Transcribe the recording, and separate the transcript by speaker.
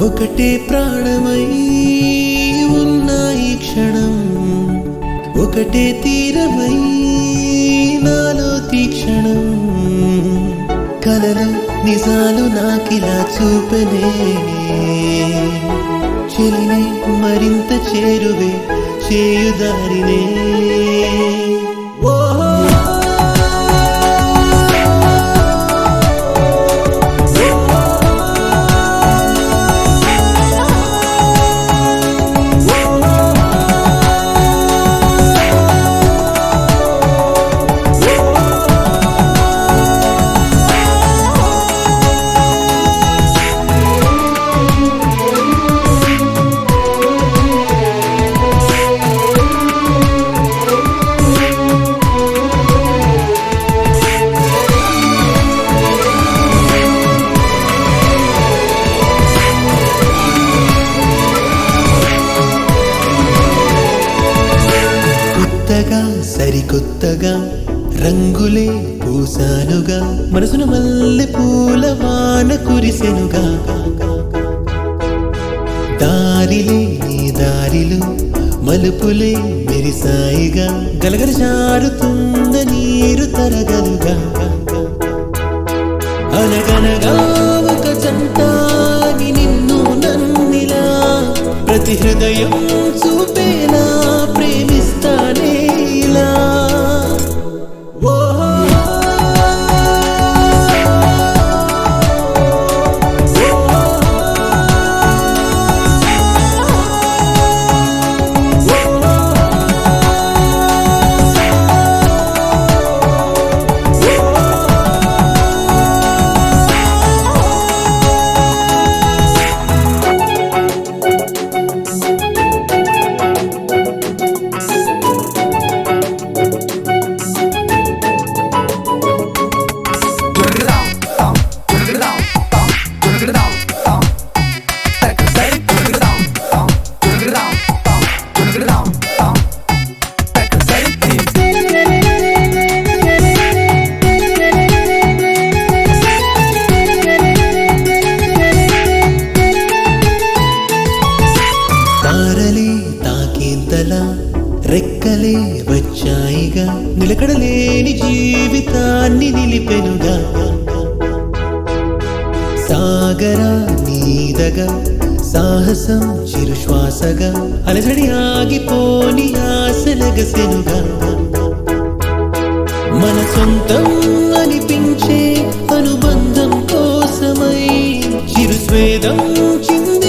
Speaker 1: ఒకటే ప్రాణమై ఉన్న ఈ క్షణం ఒకటే తీరమై నాలో తీక్షణం కలలు నిజాలు నాకిలా చూపనే చెలిని మరింత చేరువే చేయుదారినే ఓహో కొత్తగా సరికొత్తగా రంగులే పూసానుగా మనసును మల్లె పూల వాన కురిసెనుగా దారిలే నీ దారిలో మలుపులే మెరిసాయిగా గలగల జారుతున్న నీరు తరగలుగా అనగనగా ఒక జంటాని నిన్ను నన్నిలా ప్రతి హృదయం చూపేలా ప్రేమిస్తానే ఇలా ఓహో తారలే తాకేంతలా రెక్కలే వచ్చాయిగా నిలకడలేని జీవితాన్ని నిలిపెనుగా సాగరా నీదగా సాహసం చిరుశ్వాసగా అలజడి ఆగిపోని ఆశలగసెనుగా మన సొంతం అనిపించే అనుబంధం కోసమై చిరుస్వేదం చింది